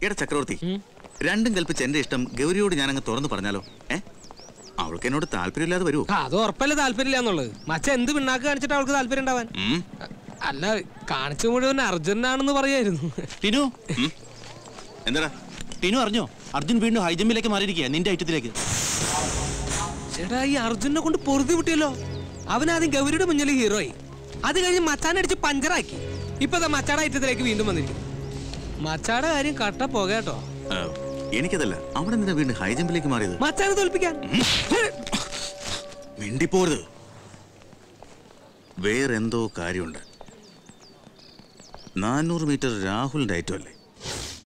എടാ ചക്രവർത്തി രണ്ടും കൽപ്പിച്ച് എന്റെ ഇഷ്ടം ഗൗരിയോട് ഞാൻ അങ്ങ് തുറന്നു പറഞ്ഞാലോ ഏ അവൾക്ക് എന്നോട് താല്പര്യമില്ലാതെ വരുമോ ആ, അത് ഉറപ്പല്ലേ താല്പര്യമില്ല എന്നുള്ളത് മച്ച എന്ത് പിണ്ണാക്ക് കാണിച്ചിട്ട് അവൾക്ക് താല്പര്യം ഉണ്ടാവാൻ ഉം. അല്ല കാണിച്ചു മുഴുവൻ അർജുനാണെന്ന് പറയായിരുന്നു ടിനു എന്താടാ ടിനു അറിഞ്ഞോ അർജുൻ വീണ്ടും ഹൈജമ്പിലേക്ക് മാറിയിരിക്കുക നിന്റെ ഐറ്റത്തിലേക്ക് ചേട്ടാ ഈ അർജുനെ കൊണ്ട് പൊറുതി വിട്ടിയല്ലോ അവൻ ആദ്യം ഗൗരിയുടെ മുന്നിൽ ഹീറോയി അത് കഴിഞ്ഞ് മച്ചാനടിച്ച് പഞ്ചറാക്കി ഇപ്പൊ ദാ മച്ചാടെ ഐറ്റത്തിലേക്ക് വീണ്ടും വന്നിരിക്കും മച്ചാടെ കാര്യം കട്ട പോകേട്ടോ ആ, എനിക്കതല്ല അവിടെ നിന്നെ വീണ്ടും ഹൈ ജമ്പിലേക്ക് മാറിയത് മച്ചാനെ തോൽപ്പിക്കാൻ മിണ്ടിപ്പോരുത് വേറെന്തോ കാര്യമുണ്ട് നാനൂറ് മീറ്റർ രാഹുലിന്റെ ഐറ്റം അല്ലേ